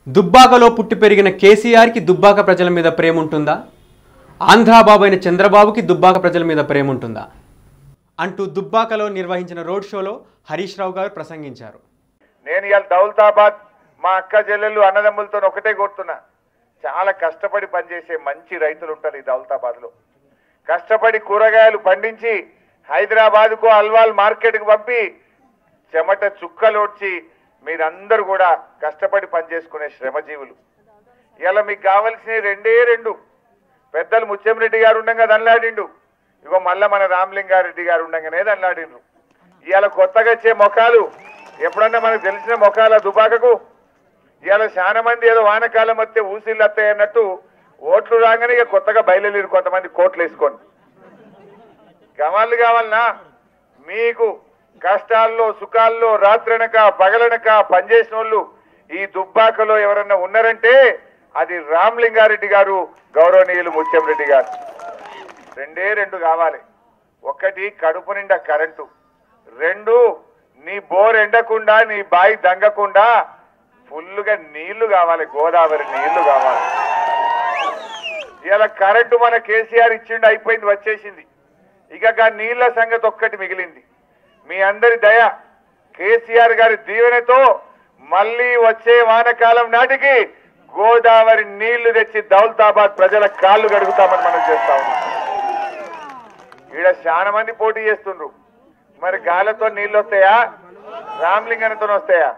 దుబ్బాకలో పుట్టి పెరిగిన కేసీఆర్కి దుబ్బాక ప్రజల మీద ప్రేమ ఉంటుందా ఆంధ్రాబాబు అయిన చంద్రబాబుకి దుబ్బాక ప్రజల మీద ప్రేమ ఉంటుందా అంటూ దుబ్బాకలో నిర్వహించిన రోడ్ షోలో హరీష్ రావు గారు ప్రసంగించారు నేను ఇవాళ దౌలతాబాద్ మా అక్క చెల్లెళ్ళు అన్నదమ్ములతో ఒకటే కొడుతున్నా చాలా కష్టపడి పనిచేసే మంచి రైతులు ఉంటారు ఈ దౌలతాబాద్ లో కష్టపడి కూరగాయలు పండించి హైదరాబాద్కు అల్వాల్ మార్కెట్కు పంపి చెమట చుక్కలోడ్చి మీరందరూ కూడా కష్టపడి పనిచేసుకునే శ్రమజీవులు ఇలా మీకు కావలసినవి రెండే రెండు పెద్దలు ముత్యంరెడ్డి గారు ఉండగా దన్లాడిండు ఇగో మళ్ళా మన రామలింగారెడ్డి గారు ఉండగానే దన్లాడిండ్రు ఇవాళ కొత్తగా వచ్చే మొఖాలు ఎప్పుడన్నా మనకు తెలిసిన మొఖాల దుబాకకు ఇవాళ చాలా మంది ఏదో వానకాలం వస్తే ఊసిళ్ళు వస్తాయి అన్నట్టు ఓట్లు రాగానే ఇక కొత్తగా బయలుదేరి కొంతమంది కోట్లు వేసుకొని గవాళ్ళు కావాలనా మీకు కష్టాల్లో సుఖాల్లో రాత్రనక పగలనక పనిచేసిన వాళ్ళు ఈ దుబ్బాకలో ఎవరన్నా ఉన్నారంటే అది రామలింగారెడ్డి గారు గౌరవనీయులు ముత్యంరెడ్డి గారు రెండే రెండు కావాలి ఒకటి కడుపు నిండా కరెంటు రెండు నీ బోర్ ఎండకుండా నీ బాయి దంగకుండా ఫుల్లుగా నీళ్లు కావాలి గోదావరి నీళ్లు కావాలి ఇలా కరెంటు మన కేసీఆర్ ఇచ్చిండు అయిపోయింది వచ్చేసింది ఇక గా నీళ్ల సంగతి ఒక్కటి మిగిలింది మీ అందరి దయ కేసీఆర్ గారి దీవెనతో మళ్ళీ వచ్చే వానకాలం నాటికి గోదావరి నీళ్లు తెచ్చి దౌలతాబాద్ ప్రజల కాళ్ళు గడుగుతామని మనం చేస్తా ఉన్నాం ఈడ చాలా మంది పోటీ చేస్తుండ్రు మరి గాలతో నీళ్ళు వస్తాయా రామ్లింగనతో వస్తాయా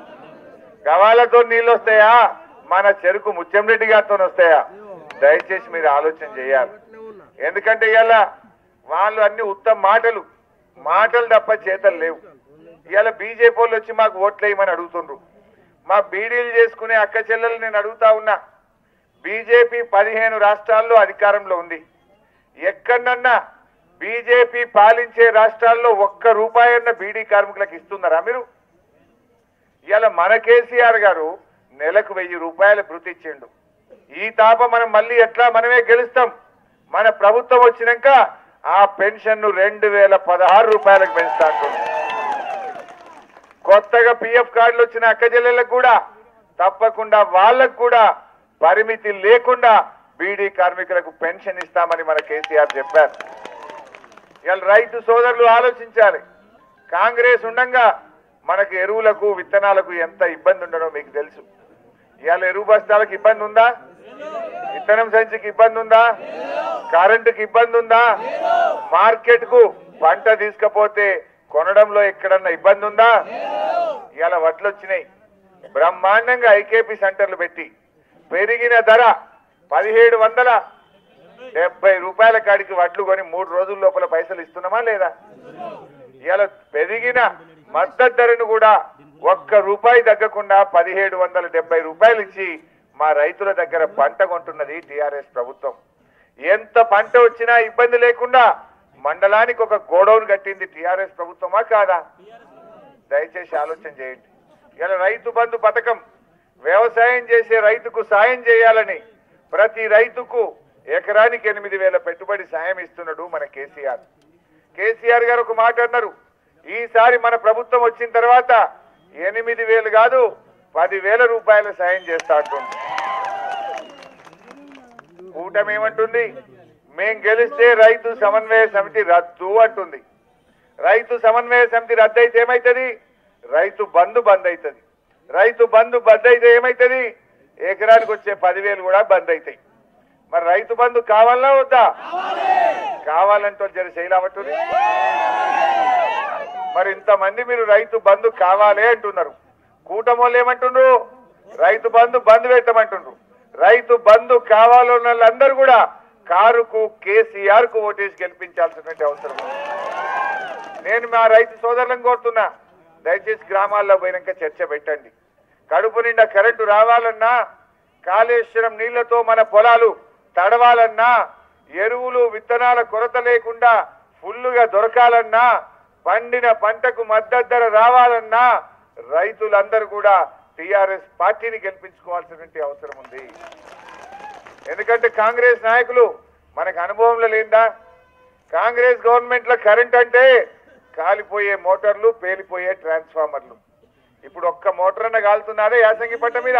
గవాలతో నీళ్ళు వస్తాయా మన చెరుకు ముత్యంరెడ్డి గారితో వస్తాయా దయచేసి మీరు ఆలోచన చేయాలి ఎందుకంటే ఇవాళ వాళ్ళు అన్ని ఉత్తమ మాటలు మాటలు తప్ప చేతలు లేవు ఇవాళ బీజేపీ వాళ్ళు వచ్చి మాకు ఓట్లేయమని అడుగుతుండ్రు మా బీడీలు చేసుకునే అక్క చెల్లెలు నేను అడుగుతా ఉన్నా బీజేపీ పదిహేను రాష్ట్రాల్లో అధికారంలో ఉంది ఎక్కడన్నా బీజేపీ పాలించే రాష్ట్రాల్లో ఒక్క రూపాయన్న బీడీ కార్మికులకు ఇస్తున్నారా మీరు ఇవాళ మన కేసీఆర్ గారు నెలకు వెయ్యి రూపాయలు భృతి ఇచ్చిండు ఈ తాప మనం మళ్ళీ ఎట్లా మనమే గెలుస్తాం మన ప్రభుత్వం వచ్చినాక ఆ పెన్షన్ ను రెండు వేల పదహారు రూపాయలకు పెంచుతా అంటున్నాం కొత్తగా పిఎఫ్ కార్డులు వచ్చిన అక్క చెల్లెళ్ళకు కూడా తప్పకుండా వాళ్ళకు కూడా పరిమితి లేకుండా బీడీ కార్మికులకు పెన్షన్ ఇస్తామని మన కేసీఆర్ చెప్పారు ఇవాళ రైతు సోదరులు ఆలోచించాలి కాంగ్రెస్ ఉండంగా మనకు ఎరువులకు విత్తనాలకు ఎంత ఇబ్బంది ఉండడో మీకు తెలుసు ఇవాళ ఎరువు బస్తాలకు ఇబ్బంది ఉందా విత్తనం సంచికి ఇబ్బంది ఉందా కరెంటుకి ఇబ్బంది ఉందా మార్కెట్ కు పంట తీసుకపోతే కొనడంలో ఎక్కడన్నా ఇబ్బంది ఉందా ఇవాళ వడ్లు వచ్చినాయి బ్రహ్మాండంగా ఐకేపీ సెంటర్లు పెట్టి పెరిగిన ధర పదిహేడు వందల డెబ్బై రూపాయల కాడికి వడ్లు కొని మూడు రోజుల లోపల పైసలు ఇస్తున్నామా లేదా ఇవాళ పెరిగిన మద్దతు ధరను కూడా ఒక్క రూపాయి తగ్గకుండా పదిహేడు వందల డెబ్బై రూపాయలు ఇచ్చి మా రైతుల దగ్గర పంట కొంటున్నది టిఆర్ఎస్ ప్రభుత్వం ఎంత పంట వచ్చినా ఇబ్బంది లేకుండా మండలానికి ఒక గోడౌన్ కట్టింది టిఆర్ఎస్ ప్రభుత్వమా కాదా దయచేసి ఆలోచన చేయండి ఇలా రైతు బంధు పథకం వ్యవసాయం చేసే రైతుకు సాయం చేయాలని ప్రతి రైతుకు ఎకరానికి ఎనిమిది వేల పెట్టుబడి సాయం ఇస్తున్నాడు మన కేసీఆర్ కేసీఆర్ గారు ఒక మాట అన్నారు ఈసారి మన ప్రభుత్వం వచ్చిన తర్వాత ఎనిమిది వేలు కాదు పదివేల రూపాయల సాయం చేస్తా అంటుంది కూటమి ఏమంటుంది మేం గెలిస్తే రైతు సమన్వయ సమితి రద్దు అంటుంది రైతు సమన్వయ సమితి రద్దు అయితే ఏమైతుంది రైతు బంధు బంద్ అవుతుంది రైతు బంధు బంద్ అయితే ఏమైతుంది ఎకరానికి వచ్చే పదివేలు కూడా బంద్ అవుతాయి మరి రైతు బంధు కావాలా వద్దా కావాలంటే జర చేయలేమంటుంది మరి ఇంతమంది మీరు రైతు బంధు కావాలి అంటున్నారు కూటమోళ్ళు ఏమంటుండ్రు రైతు బంధు బంధు పెట్టమంటుండ్రు రైతు బంధు కావాలన్న వాళ్ళందరూ కూడా కారుకు కేసీఆర్ కు ఓటేసి గెలిపించాల్సినటువంటి అవసరం ఉంది. నేను మా రైతు సోదరులను కోరుతున్నా దయచేసి గ్రామాల్లో పోయినాక చర్చ పెట్టండి కడుపు నిండా కరెంటు రావాలన్నా కాళేశ్వరం నీళ్లతో మన పొలాలు తడవాలన్నా ఎరువులు విత్తనాల కొరత లేకుండా ఫుల్లుగా దొరకాలన్నా పండిన పంటకు మద్దతు ధర రావాలన్నా రైతులందరూ కూడా టిఆర్ఎస్ పార్టీని గెలిపించుకోవాల్సినటువంటి అవసరం ఉంది ఎందుకంటే కాంగ్రెస్ నాయకులు మనకు అనుభవంలో లేందా కాంగ్రెస్ గవర్నమెంట్ లో కరెంట్ అంటే కాలిపోయే మోటార్లు పేలిపోయే ట్రాన్స్ఫార్మర్లు ఇప్పుడు ఒక్క మోటార్ అన్న కాలుతున్నారే యాసంగి పంట మీద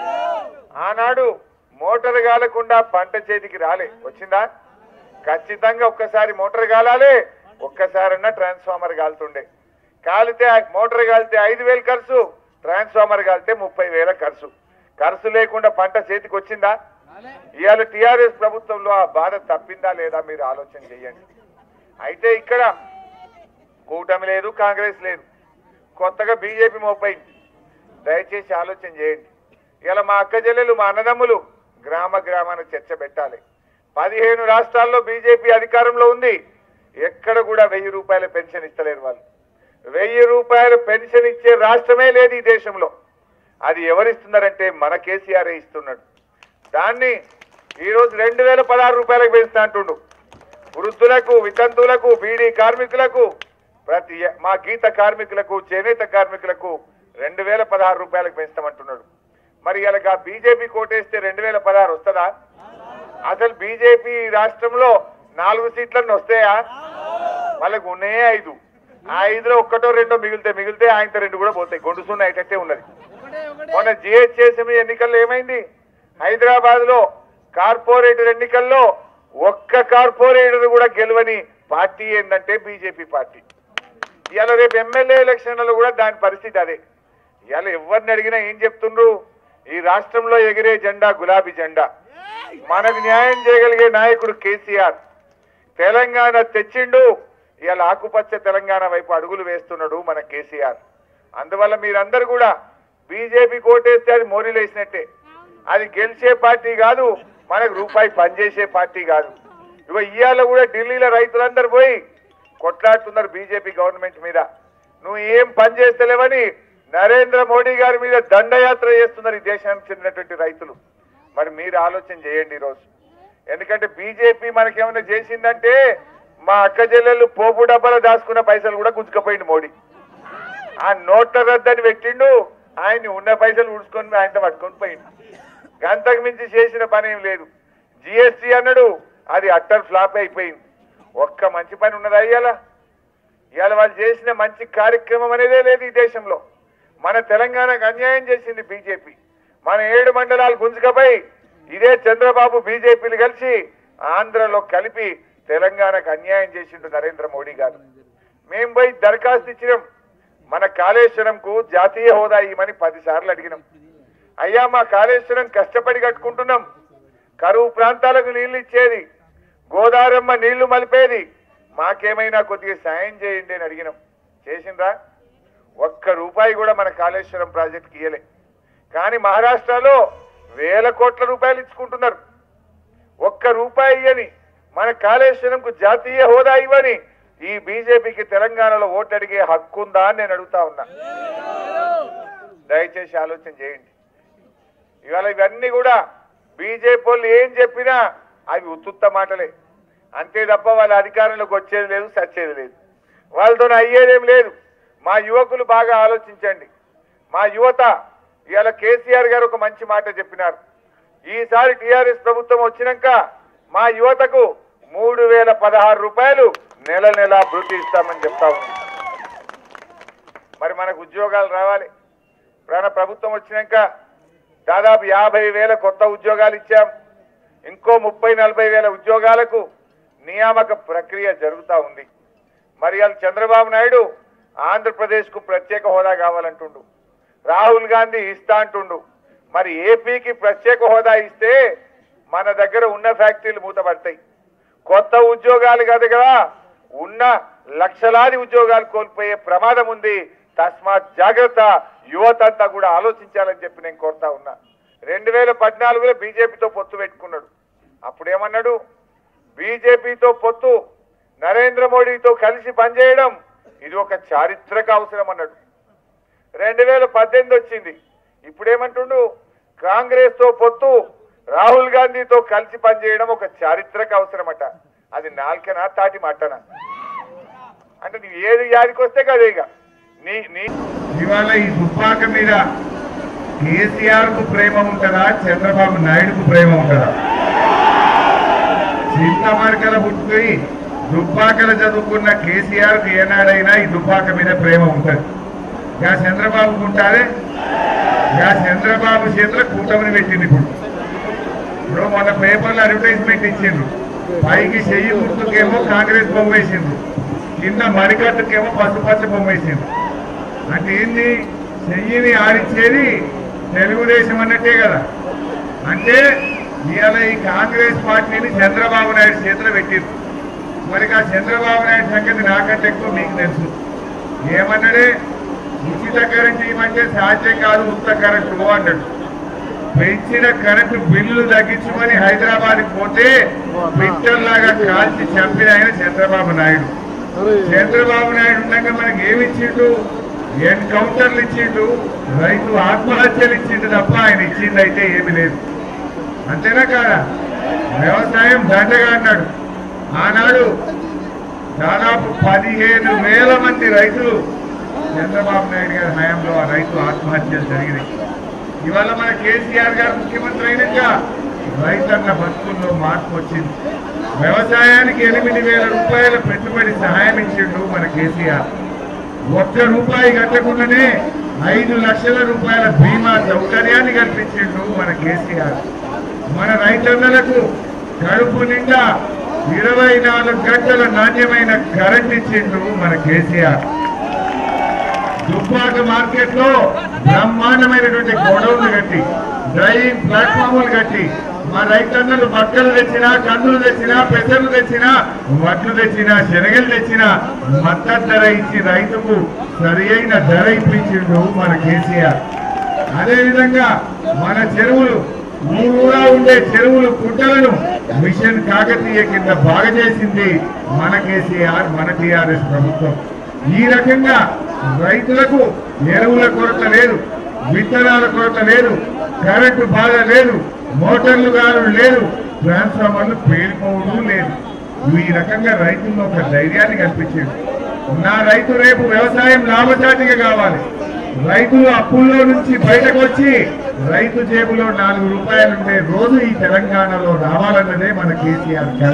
ఆనాడు మోటార్ కాలకుండా పంట చేతికి రాలే వచ్చిందా ఖచ్చితంగా ఒక్కసారి మోటార్ కాలాలి ఒక్కసారన్నా ట్రాన్స్ఫార్మర్ కాలుతుండే కాలితే ఆ మోటార్ కాలితే ఐదు వేలు ఖర్చు ట్రాన్స్ఫార్మర్ కాలితే ముప్పై వేల ఖర్చు ఖర్చు లేకుండా పంట చేతికి వచ్చిందా ఇవాళ టిఆర్ఎస్ ప్రభుత్వంలో ఆ బాధ తప్పిందా లేదా మీరు ఆలోచన చేయండి అయితే ఇక్కడ కూటమి లేదు కాంగ్రెస్ లేదు కొత్తగా బీజేపీ మోపైంది దయచేసి ఆలోచన చేయండి ఇలా మా అక్క చెల్లెలు మా అన్నదమ్ములు గ్రామ గ్రామాన చర్చ పెట్టాలి పదిహేను రాష్ట్రాల్లో బీజేపీ అధికారంలో ఉంది ఎక్కడ కూడా వెయ్యి రూపాయల పెన్షన్ ఇస్తలేరు వాళ్ళు వెయ్యి రూపాయల పెన్షన్ ఇచ్చే రాష్ట్రమే లేదు ఈ దేశంలో అది ఎవరిస్తున్నారంటే మన కేసీఆర్ ఇస్తున్నాడు దాన్ని ఈరోజు రెండు వేల పదహారు రూపాయలకు పెంచుతా అంటుండు వృద్ధులకు వితంతువులకు బీడీ కార్మికులకు ప్రతి మా గీత కార్మికులకు చేనేత కార్మికులకు రెండు వేల పదహారు రూపాయలకు పెంచుతామంటున్నాడు మరి ఇలా బీజేపీ కోటేస్తే రెండు వేల పదహారు వస్తుందా అసలు బీజేపీ రాష్ట్రంలో నాలుగు సీట్లన్నీ వస్తాయా వాళ్ళకు ఉన్నాయే ఐదు ఆ ఐదులో ఒక్కటో రెండో మిగిలితే మిగిలితే ఆయనతో రెండు కూడా పోతాయి గొండు సున్న అయ్యేటట్టే ఉన్నది మొన్న జిహెచ్ఎస్ఎంఈ ఎన్నికల్లో ఏమైంది హైదరాబాద్ లో కార్పొరేటర్ ఎన్నికల్లో ఒక్క కార్పొరేటర్ కూడా గెలవని పార్టీ ఏంటంటే బీజేపీ పార్టీ ఇవాళ రేపు ఎమ్మెల్యే ఎలక్షన్లలో కూడా దాని పరిస్థితి అదే ఇవాళ ఎవరిని అడిగినా ఏం చెప్తుండ్రు ఈ రాష్ట్రంలో ఎగిరే జెండా గులాబీ జెండా మనకు న్యాయం చేయగలిగే నాయకుడు కేసీఆర్ తెలంగాణ తెచ్చిండు ఇవాళ ఆకుపచ్చ తెలంగాణ వైపు అడుగులు వేస్తున్నాడు మన కేసీఆర్ అందువల్ల మీరందరూ కూడా బీజేపీ కోటేస్తే అది మోరీలేసినట్టే అది గెలిచే పార్టీ కాదు మనకు రూపాయి పనిచేసే పార్టీ కాదు ఇగో ఇవాళ కూడా ఢిల్లీలో రైతులందరూ పోయి కొట్లాడుతున్నారు బీజేపీ గవర్నమెంట్ మీద నువ్వు ఏం పని చేస్తలేవని నరేంద్ర మోడీ గారి మీద దండయాత్ర చేస్తున్నారు ఈ దేశానికి చెందినటువంటి రైతులు మరి మీరు ఆలోచన చేయండి ఈరోజు ఎందుకంటే బీజేపీ మనకేమైనా చేసిందంటే మా అక్క చెల్లెళ్ళు పోపు డబ్బాలో దాచుకున్న పైసలు కూడా గుంజుకపోయింది మోడీ ఆ నోట్ల రద్దని పెట్టిండు ఆయన్ని ఉన్న పైసలు ఉడుచుకొని ఆయనతో పట్టుకొని పోయిండు గంతకు మించి చేసిన పని ఏం లేదు జిఎస్టీ అన్నాడు అది అట్టర్ ఫ్లాప్ అయిపోయింది ఒక్క మంచి పని ఉన్నదా ఇవాళ ఇవాళ వాళ్ళు చేసిన మంచి కార్యక్రమం అనేదే లేదు ఈ దేశంలో మన తెలంగాణకు అన్యాయం చేసింది బీజేపీ మన ఏడు మండలాలు గుంజుకపోయి ఇదే చంద్రబాబు బీజేపీలు కలిసి ఆంధ్రలో కలిపి తెలంగాణకు అన్యాయం చేసిండు నరేంద్ర మోడీ గారు మేము పోయి దరఖాస్తు ఇచ్చినాం మన కాళేశ్వరంకు జాతీయ హోదా ఇవ్వమని పది సార్లు అడిగినాం అయ్యా మా కాళేశ్వరం కష్టపడి కట్టుకుంటున్నాం కరువు ప్రాంతాలకు నీళ్లు ఇచ్చేది గోదారమ్మ నీళ్లు మలిపేది మాకేమైనా కొద్దిగా సాయం చేయండి అని అడిగినాం చేసిండ్రా ఒక్క రూపాయి కూడా మన కాళేశ్వరం ప్రాజెక్టుకి ఇయ్యలే కానీ మహారాష్ట్రలో వేల కోట్ల రూపాయలు ఇచ్చుకుంటున్నారు ఒక్క రూపాయి ఇయ్యని మన కాళేశ్వరంకు జాతీయ హోదా ఇవ్వని ఈ బీజేపీకి తెలంగాణలో ఓటు అడిగే హక్కు ఉందా అని నేను అడుగుతా ఉన్నా దయచేసి ఆలోచన చేయండి ఇవాళ ఇవన్నీ కూడా బీజేపీ వాళ్ళు ఏం చెప్పినా అవి ఉత్తుత్త మాటలే అంతే తప్ప వాళ్ళ అధికారంలోకి వచ్చేది లేదు సచ్చేది లేదు వాళ్ళతో అయ్యేదేం లేదు మా యువకులు బాగా ఆలోచించండి మా యువత ఇవాళ కేసీఆర్ గారు ఒక మంచి మాట చెప్పినారు ఈసారి టీఆర్ఎస్ ప్రభుత్వం వచ్చినాక మా యువతకు మూడు వేల పదహారు రూపాయలు నెల నెల భృతి ఇస్తామని చెప్తా ఉన్నాం మరి మనకు ఉద్యోగాలు రావాలి ప్రాణ ప్రభుత్వం వచ్చినాక దాదాపు యాభై వేల కొత్త ఉద్యోగాలు ఇచ్చాం ఇంకో ముప్పై నలభై వేల ఉద్యోగాలకు నియామక ప్రక్రియ జరుగుతూ ఉంది మరి అది చంద్రబాబు నాయుడు ఆంధ్రప్రదేశ్కు ప్రత్యేక హోదా కావాలంటుండు రాహుల్ గాంధీ ఇస్తా అంటుండు మరి ఏపీకి ప్రత్యేక హోదా ఇస్తే మన దగ్గర ఉన్న ఫ్యాక్టరీలు మూతపడతాయి కొత్త ఉద్యోగాలు కాదు కదా ఉన్న లక్షలాది ఉద్యోగాలు కోల్పోయే ప్రమాదం ఉంది తస్మాత్ జాగ్రత్త యువత అంతా కూడా ఆలోచించాలని చెప్పి నేను కోరుతా ఉన్నా రెండు వేల పద్నాలుగులో బీజేపీతో పొత్తు పెట్టుకున్నాడు అప్పుడేమన్నాడు బీజేపీతో పొత్తు నరేంద్ర మోడీతో కలిసి పనిచేయడం ఇది ఒక చారిత్రక అవసరం అన్నాడు రెండు వేల పద్దెనిమిది వచ్చింది ఇప్పుడేమంటుండు కాంగ్రెస్ తో పొత్తు రాహుల్ గాంధీతో కలిసి పనిచేయడం ఒక చారిత్రక అవసరమట అది నాల్కనా తాటి మాటనా అంటే నువ్వు ఏది యాదికి వస్తే కదే ఇక నీ నీ ఇవాళ ఈ దుబ్బాక మీద కేసీఆర్ కు ప్రేమ ఉంటుందా చంద్రబాబు నాయుడుకు ప్రేమ ఉంటుందా చింతమరకల పుట్టుకుని దుబ్బాకల చదువుకున్న కేసీఆర్ కు ఏనాడైనా ఈ దుబ్బాక మీద ప్రేమ ఉంటుంది గా చంద్రబాబు ఉంటారే గా చంద్రబాబు చేతిలో కూటమిని పెట్టింది ఇప్పుడు ఇప్పుడు మొన్న పేపర్లో అడ్వర్టైజ్మెంట్ ఇచ్చిండ్రు పైకి చెయ్యి గుర్తుకేమో కాంగ్రెస్ బొమ్మ వేసిండ్రు కింద మరికట్టుకేమో పసుపచ్చ బొమ్మ వేసిండ్రు అంటే ఏంది చెయ్యిని ఆడిచ్చేది తెలుగుదేశం అన్నట్టే కదా అంటే ఇవాళ ఈ కాంగ్రెస్ పార్టీని చంద్రబాబు నాయుడు చేతిలో పెట్టిండ్రు మరి ఆ చంద్రబాబు నాయుడు సంగతి నాకంటే ఎక్కువ మీకు తెలుసు ఏమన్నాడే ఉచిత కరెంట్ ఇవ్వమంటే సాధ్యం కాదు ఉచిత కరెంటు అన్నాడు పెంచిన కరెంటు బిల్లులు తగ్గించుకొని హైదరాబాద్ పోతే పిట్టల్లాగా కాల్చి చంపిన ఆయన చంద్రబాబు నాయుడు చంద్రబాబు నాయుడు ఉండగా మనకి ఏమి ఇచ్చిండు ఎన్కౌంటర్లు ఇచ్చిండు రైతు ఆత్మహత్యలు ఇచ్చిండు తప్ప ఆయన ఇచ్చింది అయితే ఏమి లేదు అంతేనా కాదా వ్యవసాయం దండగా అన్నాడు ఆనాడు దాదాపు పదిహేను వేల మంది రైతులు చంద్రబాబు నాయుడు గారి హయాంలో ఆ రైతు ఆత్మహత్యలు జరిగినాయి ఇవాళ మన కేసీఆర్ గారు ముఖ్యమంత్రి అయినాక రైతన్న బతుకుల్లో మార్పు వచ్చింది వ్యవసాయానికి ఎనిమిది వేల రూపాయల పెట్టుబడి సహాయం ఇచ్చిండు మన కేసీఆర్ ఒక్క రూపాయి కట్టకుండానే ఐదు లక్షల రూపాయల బీమా సౌకర్యాన్ని కల్పించిండు మన కేసీఆర్ మన రైతన్నలకు కడుపు నిండా ఇరవై నాలుగు గంటల నాణ్యమైన కరెంట్ ఇచ్చిండు మన కేసీఆర్ దుబ్బాక మార్కెట్ లో బ్రహ్మాండమైనటువంటి గొడవలు కట్టి డ్రైవింగ్ ప్లాట్ఫామ్లు కట్టి మా రైతన్నలు బట్టలు తెచ్చినా కందులు తెచ్చినా పెసర్లు తెచ్చినా వడ్లు తెచ్చినా శనగలు తెచ్చినా మద్దతు ధర ఇచ్చి రైతుకు సరి అయిన ధర ఇప్పించిండు మన కేసీఆర్ అదేవిధంగా మన చెరువులు ఊరూరా ఉండే చెరువులు కుట్టలను మిషన్ కాకతీయ కింద బాగా చేసింది మన కేసీఆర్ మన టీఆర్ఎస్ ప్రభుత్వం ఈ రకంగా రైతులకు ఎరువుల కొరత లేదు విత్తనాల కొరత లేదు కరెంటు బాధ లేదు మోటార్లు గారు లేదు ట్రాన్స్ఫార్మర్లు పేలిపోవడం లేదు ఈ రకంగా రైతుల్లో ఒక ధైర్యాన్ని కల్పించింది నా రైతు రేపు వ్యవసాయం లాభసాటిగా కావాలి రైతులు అప్పుల్లో నుంచి బయటకు వచ్చి రైతు జేబులో నాలుగు రూపాయలు ఉండే రోజు ఈ తెలంగాణలో రావాలన్నదే మన కేసీఆర్ కళ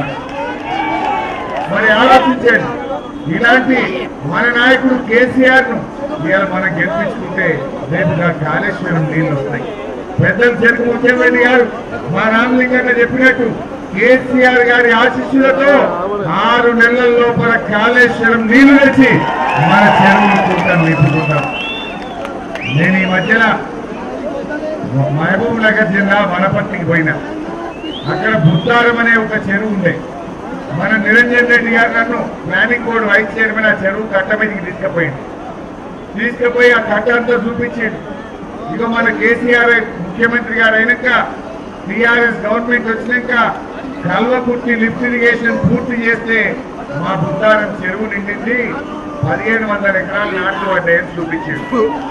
మరి ఆలోచించండి ఇలాంటి మన నాయకుడు కేసీఆర్ ను ఇవాళ మనం గెలిపించుకుంటే రేపుగా కాళేశ్వరం నీళ్లు వస్తాయి పెద్దలు చెరుకు ముఖ్యమంత్రి గారు మా రామలింగన్న చెప్పినట్టు కేసీఆర్ గారి ఆశీస్సులతో ఆరు నెలల లోపల కాళేశ్వరం నీళ్లు తెచ్చి మన చెరువులు చూద్దాం నింపుకుంటాం నేను ఈ మధ్యన మహబూబ్ నగర్ జిల్లా వనపర్తికి పోయినా అక్కడ బుద్ధారం అనే ఒక చెరువు ఉంది మన నిరంజన్ రెడ్డి గారు నన్ను ప్లానింగ్ బోర్డు వైస్ చైర్మన్ ఆ చెరువు కట్ట మీదకి తీసుకుపోయింది తీసుకుపోయి ఆ కట్ట అంతా చూపించిండు ఇక మన కేసీఆర్ ముఖ్యమంత్రి గారు అయినాక టీఆర్ఎస్ గవర్నమెంట్ వచ్చినాక కల్వకుర్తి లిఫ్ట్ ఇరిగేషన్ పూర్తి చేస్తే మా బుద్ధారం చెరువు నిండింది పదిహేను వందల ఎకరాలు నాట్లు పడ్డాయని చూపించాడు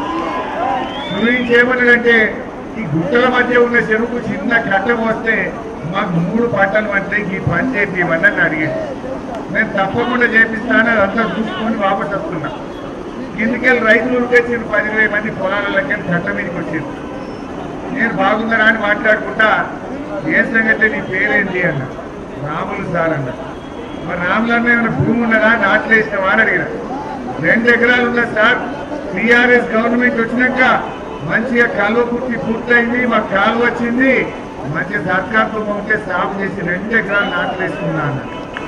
చూపించేమన్నాడంటే ఈ గుట్టల మధ్య ఉన్న చెరువుకు చిన్న కట్టం వస్తే మాకు మూడు పంటలు అంటే ఈ పని చేపిమని నన్ను అడిగాడు నేను తప్పకుండా చేపిస్తాను అదంతా చూసుకొని వాపస్ వస్తున్నా కిందికెళ్ళి రైతులు ఉరికొచ్చిండు పదివేల మంది పొలాలకి కట్ట మీదకి వచ్చింది నేను బాగుందరా అని మాట్లాడుకుంటా ఏ సంగతి నీ పేరేంటి అన్న రాములు సార్ అన్న మరి రాములన్న ఏమైనా భూమి ఉన్నదా నాట్లు వేసినావా అని అడిగిన రెండు ఎకరాలు ఉన్న సార్ టీఆర్ఎస్ గవర్నమెంట్ వచ్చినాక మంచిగా కాలువ పూర్తి పూర్తయింది మాకు కాలువ వచ్చింది మంచిగా సర్కార్తో ఉంటే సాగు చేసి రెండు ఎకరాలు నాట్లు వేసుకున్నా అన్న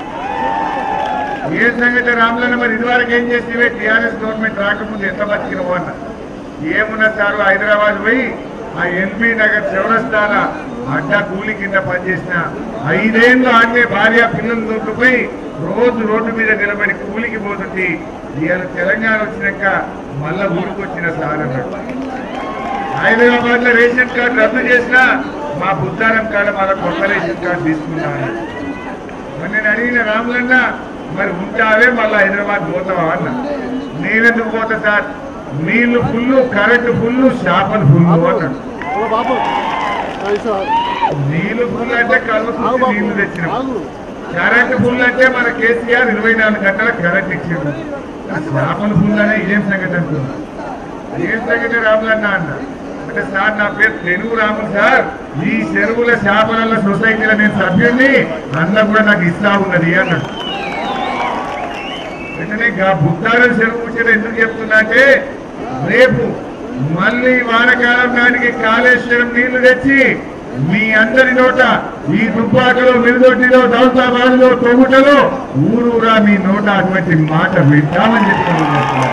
ఏ సంగతి రాములన్న మరి ఇదివరకు ఏం చేసేవే టీఆర్ఎస్ గవర్నమెంట్ రాకముందు ఎంత బతికినవో అన్న ఏమున్నా సార్ హైదరాబాద్ పోయి ఆ ఎల్బీ నగర్ చౌరస్తాన అడ్డా కూలి కింద పనిచేసిన ఐదేళ్ళు ఆడే భార్య పిల్లలు దొరికిపోయి రోజు రోడ్డు మీద నిలబడి కూలికి పోతుంది ఇవాళ తెలంగాణ వచ్చినాక మళ్ళా ఊరికి వచ్చిన సార్ అన్నాడు హైదరాబాద్ లో రేషన్ కార్డు రద్దు చేసినా మా బుద్ధారం కాడ మళ్ళా కొత్త రేషన్ కార్డు తీసుకున్నా అన్నాడు. మరి నేను అడిగిన రాములన్న మరి ఉంటావే మళ్ళీ హైదరాబాద్ పోతావా అన్న నేనెందుకు పోతా సార్ నీళ్లు ఫుల్లు కరెంటు ఫుల్లు చేపలు ఫుల్లు అన్నాడు హలో బాబు పైసా నీళ్లు ఫుల్ అంటే కళ్ళు ఆగు బాబు నీళ్లు తెచ్చినాం ఆగు కరెంటు ఫుల్ అంటే మన కేసీఆర్ ఇరవై నాలుగు గంటల కరెంట్ ఇచ్చిండు ఆ చేపలు ఫుల్ అనే ఇదేం సంగతి అనుకున్నా ఏం సంగతి రాములన్న అన్న అంటే సార్ నా పేరు తెలుగు రాములు సార్ ఈ చెరువుల చేపల సొసైటీలో నేను సభ్యుడిని అన్న కూడా నాకు ఇస్తా ఉన్నది అన్నాడు వెంటనే గా బుద్ధారం చెరువు ముచ్చట ఎందుకు చెప్తున్నా అంటే రేపు మళ్ళీ వానకాలం నాటికి కాళేశ్వరం నీళ్లు తెచ్చి మీ అందరి నోట ఈ దుబ్బాకలో మిరుదొడ్డిలో దౌతాబాద్ లో తొగుటలో ఊరూరా మీ నోట అటువంటి మాట వింటామని చెప్తున్నాను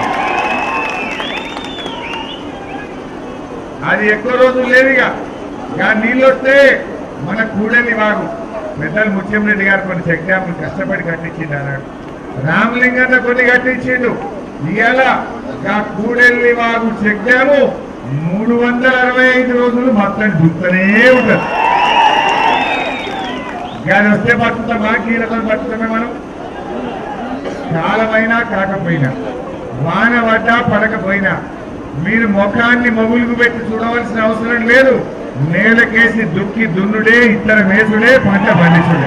అది ఎక్కువ రోజులు లేదు ఇక ఇక నీళ్ళు వస్తే మన కూడలి వాగు పెద్దలు ముత్యంరెడ్డి గారు కొన్ని చెక్ డ్యాములు కష్టపడి కట్టించిండు అన్నాడు రామలింగన్న కొన్ని కట్టించిండు ఇవాళ ఆ కూడెల్లి వాగు చెక్ డ్యాము మూడు వందల అరవై ఐదు రోజులు మొత్తం దుత్తనే ఉంటుంది గాలి వస్తే బతుకుతామా కీలతో బతుకుతామే మనం కాలమైనా కాకపోయినా వాన పడ్డా పడకపోయినా మీరు ముఖాన్ని మొగులుకు పెట్టి చూడవలసిన అవసరం లేదు నేలకేసి దుక్కి దున్నుడే ఇతర మేసుడే పంట పండించుడే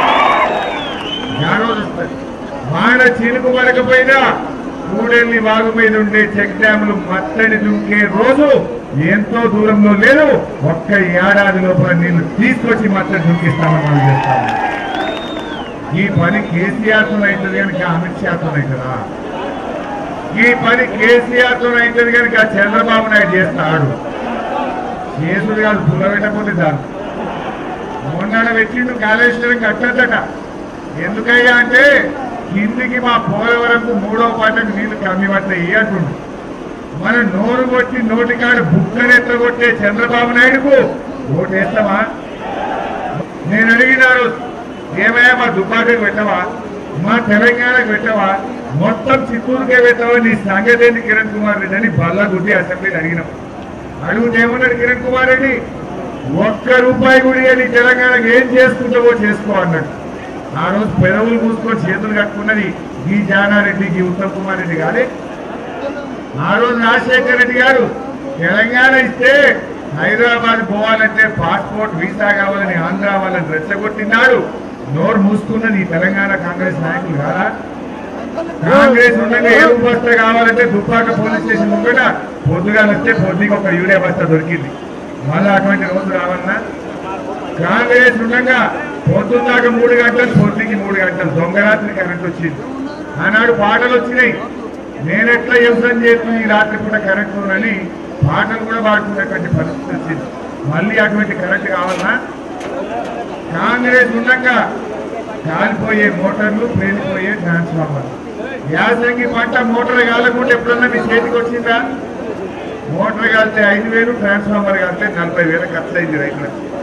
ఆ రోజు వస్తుంది వాన చినుకు పడకపోయినా కూడెల్లి వాగు మీద ఉండే చెక్ డ్యాములు మత్తడి దుంకే రోజు ఎంతో దూరంలో లేదు ఒక్క ఏడాది లోపల నీళ్లు తీసుకొచ్చి మత్తడి దుంకిస్తామని మనం చేస్తాము ఈ పని కేసీఆర్ తో అవుతుంది కనుక అమిత్ షా తో అవుతుందా ఈ పని కేసీఆర్ తో అవుతుంది కనుక చంద్రబాబు నాయుడు చేస్తాడు చేసుడు కాదు పుల్లబెట్టకపోతే చాలు మొన్న పెట్టిండు కాళేశ్వరం కట్టద్దట ఎందుకయ్యా అంటే కిందికి మా పోలవరంకు మూడో పాటకు నీళ్లు కమ్మి పడతాయి అంటుండు మన నోరు కొట్టి నోటికాడు బుక్కనెత్త కొట్టే చంద్రబాబు నాయుడుకు ఓటేస్తామా నేను అడిగినారు ఏమయ్యా మా దుబ్బాకకు పెట్టవా మా తెలంగాణకు పెట్టవా మొత్తం చిత్తూరుకే పెట్టవా నీ సంగతి ఏంటి కిరణ్ కుమార్ రెడ్డి అని బల్లా గుడ్డి అసెంబ్లీని అడిగినాం అడుగుతే ఏమన్నాడు కిరణ్ కుమార్ రెడ్డి ఒక్క రూపాయి కూడా నీ తెలంగాణకు ఏం చేసుకుంటావో చేసుకో అన్నాడు ఆ రోజు పెదవులు మూసుకొని చేతులు కట్టుకున్నది ఈ జానారెడ్డి ఈ ఉత్తమ్ కుమార్ రెడ్డి కాదే ఆ రోజు రాజశేఖర రెడ్డి గారు తెలంగాణ ఇస్తే హైదరాబాద్ పోవాలంటే పాస్పోర్ట్ వీసా కావాలని ఆంధ్ర వాళ్ళని రెచ్చగొట్టినాడు నోరు మూసుకున్నది ఈ తెలంగాణ కాంగ్రెస్ నాయకులు కాదా కాంగ్రెస్ ఉండగా ఏ బస్తా కావాలంటే దుబ్బాక పోలీస్ స్టేషన్ ముంగట పొద్దుగా వస్తే పొద్దుకి ఒక యూరియా బస్తా దొరికింది మళ్ళీ అటువంటి రోజు రావాలన్నా కాంగ్రెస్ ఉండగా పొద్దున్నాక మూడు గంటలు పొద్దుకి మూడు గంటలు దొంగరాత్రి కరెంట్ వచ్చింది ఆనాడు పాటలు వచ్చినాయి నేను ఎట్లా వ్యవసాయం చేస్తున్నా ఈ రాత్రి పూట కరెంట్ ఉందని పాటలు కూడా పాడుకునేటువంటి పరిస్థితి వచ్చింది మళ్ళీ అటువంటి కరెంట్ కావాలన్నా కాంగ్రెస్ ఉండగా కాలిపోయే మోటార్లు పేలిపోయే ట్రాన్స్ఫార్మర్ యాసంగి పంట మోటార్ కాలకుండా ఎప్పుడన్నా మీ చేతికి వచ్చిందా మోటార్ కాలితే ఐదు వేలు ట్రాన్స్ఫార్మర్ కాలితే నలభై వేలు ఖర్చు అయింది రైతులకు